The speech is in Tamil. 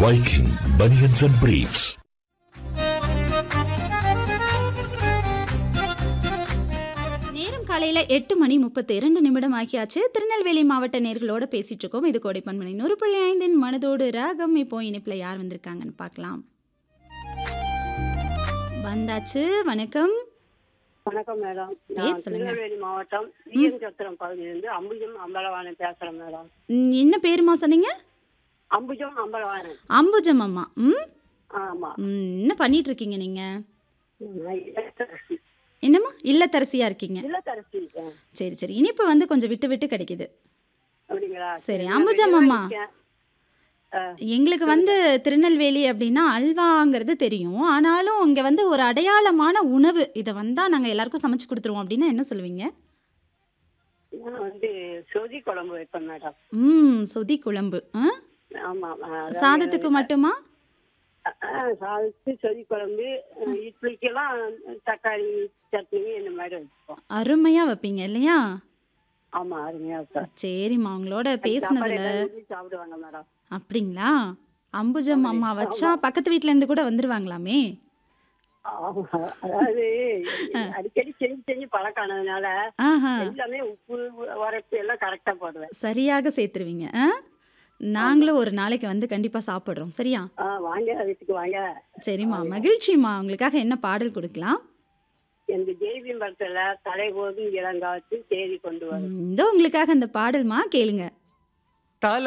Viking Bunions and Briefs. நேரம் காலையில எட்டு மணி முப்பத்தி இரண்டு நிமிடம் ஆகியாச்சு திருநெல்வேலி மாவட்ட நேர்களோட பேசிட்டு இருக்கோம் இது கோடைப்பன்மணி நூறு புள்ளி ஐந்தின் மனதோடு ராகம் இப்போ இனிப்புல யார் வந்திருக்காங்கன்னு பார்க்கலாம் வந்தாச்சு வணக்கம் வணக்கம் மேடம் பேர் நான் சொல்லுங்க. திருநெல்வேலி மாவட்டம் விஎம் சத்திரம் பகுதியிலிருந்து அம்புஜம் அம்பலவாணன் பேசுறேன் மேடம் ம், என்ன பேருமா சொன்னீங்க அம்புஜம் அம்பலவாணன் அம்புஜம் அம்மா ம் ஆமா ம், என்ன பண்ணிட்டு இருக்கீங்க நீங்க நான் இல்லத்தரசி என்னம்மா இல்லத்தரசியா இருக்கீங்க இல்லத்தரசி இருக்கேன். சரி சரி இனிப்பு வந்து கொஞ்சம் விட்டு விட்டு கிடைக்குது அப்படிங்களா சரி, நான் அம்புஜம் வெளியூர்ல அம்மா. இருக்கேன். எங்களுக்கு வந்து திருநெல்வேலி அப்படின்னா அல்வாங்கிறது தெரியும் ஆனாலும் இங்கே வந்து ஒரு அடையாளமான உணவு இதை வந்தால் நாங்கள் எல்லாருக்கும் சமைச்சு கொடுத்துருவோம் அப்படின்னா என்ன சொல்லுவீங்க நான் வந்து சொதி குழம்பு வைப்பேன் மேடம் ம் சொதி குழம்பு ஆ? ஆமா அதாவது சாதத்துக்கு மட்டுமா ஆ, சாதத்துக்கு சொதி குழம்பு அஹ், இட்லிக்கெல்லாம் தக்காளி சட்னி இந்த மாதிரி வச்சுப்போம் அருமையாக வைப்பீங்க இல்லையா ஆமா அருமையா இருக்கும் சரிம்மா உங்களோட சாப்பாடு பேசுனதுல எல்லாரும் விரும்பி சாப்பிடுவாங்க மேடம் அப்படிங்களா அம்புஜம் அம்மா வச்சா பக்கத்து வீட்ல இருந்து கூட வந்துருவாங்களாமே ஆமா அதாவது அடிக்கடி செஞ்சு செஞ்சு பழக்கானதுனால ஆஹா எல்லாமே உப்பு உரைப்பு எல்லாம் கரெக்டா போடுவேன் சரியாக சேர்த்துருவீங்க ஆ நாங்களும் ஒரு நாளைக்கு வந்து கண்டிப்பாக சாப்பிட்றோம் சரியா ஆ வாங்க வீட்டுக்கு வாங்க சரிம்மா மகிழ்ச்சிம்மா உங்களுக்காக என்ன பாடல் கொடுக்கலாம் எங்க தேவி மரத்துல தலை போதும் இளங்காத்து தேடி கொண்டு வரும் ம், இதோ உங்களுக்காக அந்த பாடல்மா கேளுங்க